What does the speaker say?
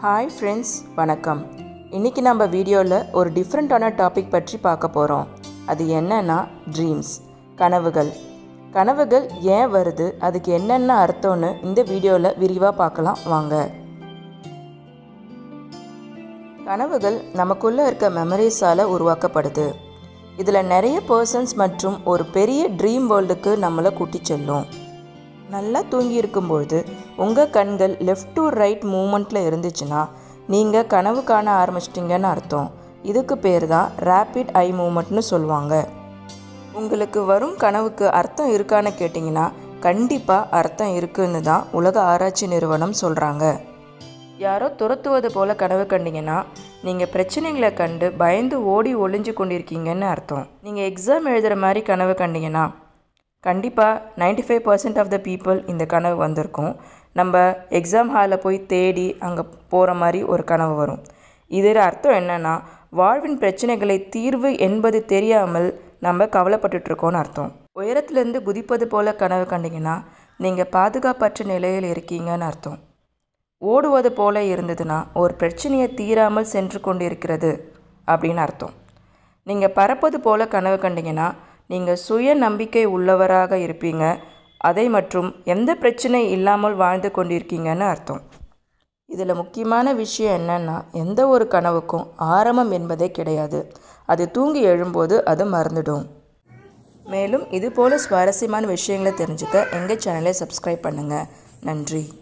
hi friends வணக்கம் இன்றைக்கி நம்ம வீடியோவில் ஒரு டிஃப்ரெண்ட்டான டாபிக் பற்றி பார்க்க போகிறோம் அது என்னன்னா ட்ரீம்ஸ் கனவுகள் கனவுகள் ஏன் வருது அதுக்கு என்னென்ன அர்த்தம்னு இந்த வீடியோவில் விரிவாக பார்க்கலாம் வாங்க கனவுகள் நமக்குள்ளே இருக்க மெமரிஸால் உருவாக்கப்படுது இதில் நிறைய பர்சன்ஸ் மற்றும் ஒரு பெரிய ட்ரீம் வேர்ல்டுக்கு நம்மளை கூட்டி செல்லும் நல்லா தூங்கி இருக்கும்பொழுது உங்கள் கண்கள் லெஃப்ட் டு ரைட் மூமெண்ட்டில் இருந்துச்சுன்னா நீங்கள் கனவு காண ஆரம்பிச்சிட்டிங்கன்னு அர்த்தம் இதுக்கு பேர் தான் ரேப்பிட் ஐ மூமெண்ட்னு சொல்லுவாங்க உங்களுக்கு வரும் கனவுக்கு அர்த்தம் இருக்கான்னு கேட்டிங்கன்னா கண்டிப்பாக அர்த்தம் இருக்குன்னு தான் உலக ஆராய்ச்சி நிறுவனம் சொல்கிறாங்க யாரோ துரத்துவது போல் கனவு கண்டீங்கன்னா நீங்கள் பிரச்சனைகளை கண்டு பயந்து ஓடி ஒளிஞ்சு கொண்டிருக்கீங்கன்னு அர்த்தம் நீங்கள் எக்ஸாம் எழுதுகிற மாதிரி கனவு கண்டீங்கன்னா கண்டிப்பாக 95% five percent of the people இந்த கனவு வந்திருக்கும் நம்ம எக்ஸாம் ஹாலில் போய் தேடி அங்கே போகிற மாதிரி ஒரு கனவு வரும் இதில் அர்த்தம் என்னென்னா வாழ்வின் பிரச்சனைகளை தீர்வு என்பது தெரியாமல் நம்ம கவலைப்பட்டுட்ருக்கோன்னு அர்த்தம் உயரத்துலேருந்து குதிப்பது போல் கனவு கண்டீங்கன்னா நீங்கள் பாதுகாப்பற்ற நிலையில் இருக்கீங்கன்னு அர்த்தம் ஓடுவது போல இருந்ததுன்னா ஒரு பிரச்சனையை தீராமல் சென்று கொண்டு இருக்கிறது அப்படின்னு அர்த்தம் நீங்கள் பறப்பது போல கனவு கண்டீங்கன்னா நீங்கள் சுய நம்பிக்கை உள்ளவராக இருப்பீங்க அதை மற்றும் எந்த பிரச்சனை இல்லாமல் வாழ்ந்து கொண்டிருக்கீங்கன்னு அர்த்தம் இதில் முக்கியமான விஷயம் என்னன்னா எந்த ஒரு கனவுக்கும் ஆரம்பம் என்பதே கிடையாது அது தூங்கி எழும்போது அது மறந்துடும் மேலும் இது போல சுவாரஸ்யமான விஷயங்களை தெரிஞ்சுக்க எங்கள் சேனலை சப்ஸ்கிரைப் பண்ணுங்கள் நன்றி